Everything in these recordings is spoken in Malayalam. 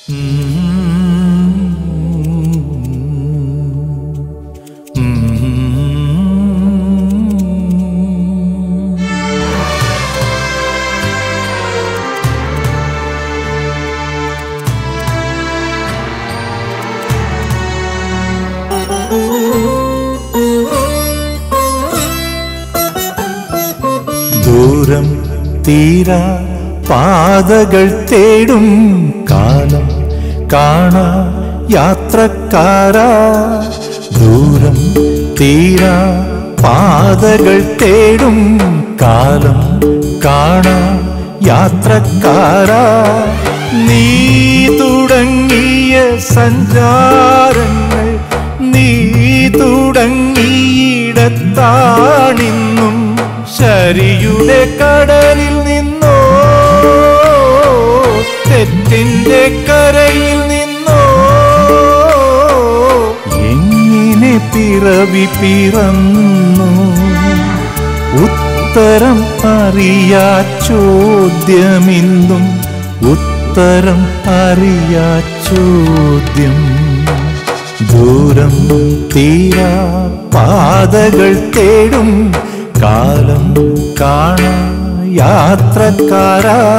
ദൂരം തീരാ പാതകൾ തേടും കാലം കാണാ യാത്രക്കാരാ ദൂരം തീരാ പാതകൾ തേടും കാലം കാണാ യാത്രക്കാരാ നീ തുടങ്ങിയ സഞ്ചാരങ്ങൾ നീ തുടങ്ങിയിടത്താണിന്നും ശരിയുടെ കടലിൽ നിന്നോ തെറ്റിന്റെ കരയിൽ നിന്നോ എങ്ങനെ പിറവി പിറന്നു ഉത്തരം അറിയാ ചോദ്യമിന്നും ഉത്തരം അറിയാ ചോദ്യം ദൂരം തീരാ പാതകൾ തേടും കാലം കാണാ യാത്രക്കാരാ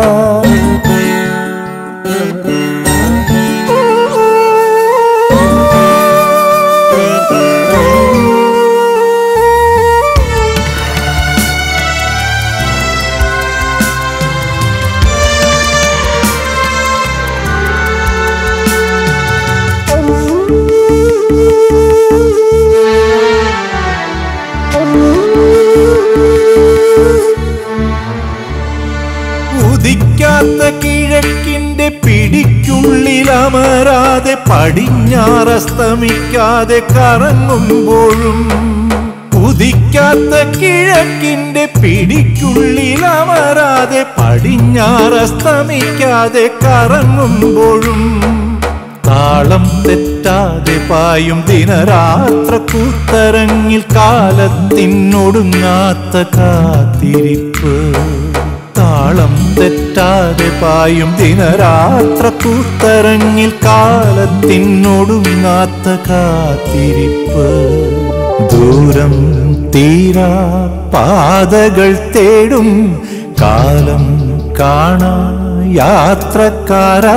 ഉദിക്കാത്ത കിഴക്കിന്റെ പിടിക്കുള്ളിൽ അമരാതെ പടിഞ്ഞാറസ്തമിക്കാതെ കറങ്ങുമ്പോഴും ഉദിക്കാത്ത കിഴക്കിന്റെ പിടിക്കുള്ളിൽ അമരാതെ പടിഞ്ഞാറസ്തമിക്കാതെ കറങ്ങുമ്പോഴും താളം തെറ്റാതെ പായും ദിനരാത്ര കൂത്തരങ്ങിൽ കാലത്തിനൊടുങ്ങാത്ത കാത്തിരിപ്പ് താളം തെറ്റാതെ പായും ദിനരാത്ര കൂത്തരങ്ങിൽ കാലത്തിനൊടുങ്ങാത്ത കാത്തിരിപ്പ് ദൂരം തീരാ പാതകൾ തേടും കാലം കാണാ യാത്രക്കാരാ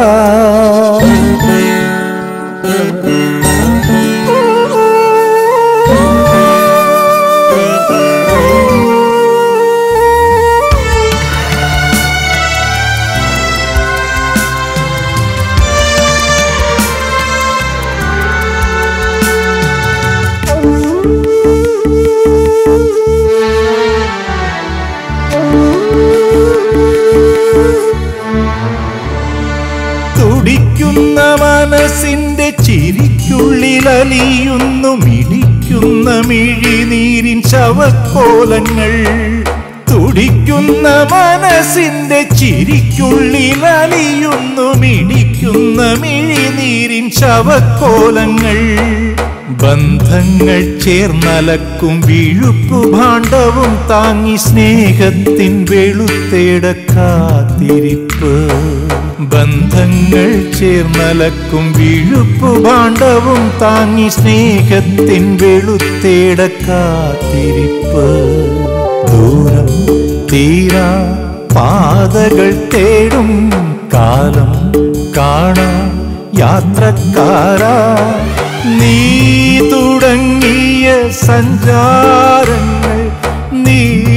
തുടിക്കുന്ന മനസ്സിന്റെ ചിരിക്കുള്ളിൽ അലിയുന്നു മിടിക്കുന്ന മിഴിനീരിൻ ശവക്കോലങ്ങൾ തുടിക്കുന്ന മനസ്സിന്റെ ചിരിക്കുള്ളിൽ അലിയുന്നു മിടിക്കുന്ന മിഴിനീരിൻ ശവക്കോലങ്ങൾ ബന്ധങ്ങൾ ചേർന്നലക്കും വീഴുപ്പു ഭാണ്ഡവും താങ്ങി സ്നേഹത്തിൻ വെളുത്തേട കാത്തിരിപ്പ് ബന്ധങ്ങൾ ചേർന്നലക്കും വീഴുപ്പു ഭാണ്ഡവും താങ്ങി സ്നേഹത്തിൻ വെളുത്തേട കാത്തിരിപ്പ് ദൂരം തീരാ പാതകൾ തേടും കാലം കാണാ യാത്രക്കാരാ നീ തുടങ്ങിയ സഞ്ചാരങ്ങൾ നീ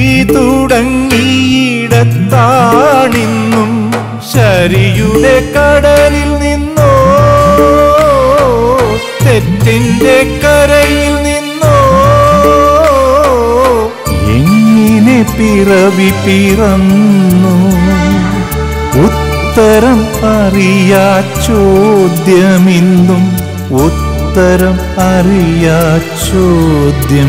തുടങ്ങിയിടത്താണിന്നും ശരിയുടെ കടലിൽ നിന്നോ തെറ്റിന്റെ കരയിൽ നിന്നോ എങ്ങനെ പിറവി പിറന്നു ഉത്തരം അറിയാ ചോദ്യമിന്നും ഉത്തരം അറിയാ ചോദ്യം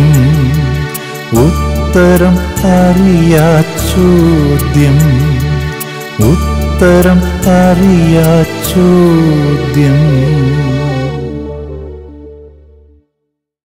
ഉത്തരം അറിയാ ചോദ്യം ഉത്തരം അറിയാ ചോദ്യം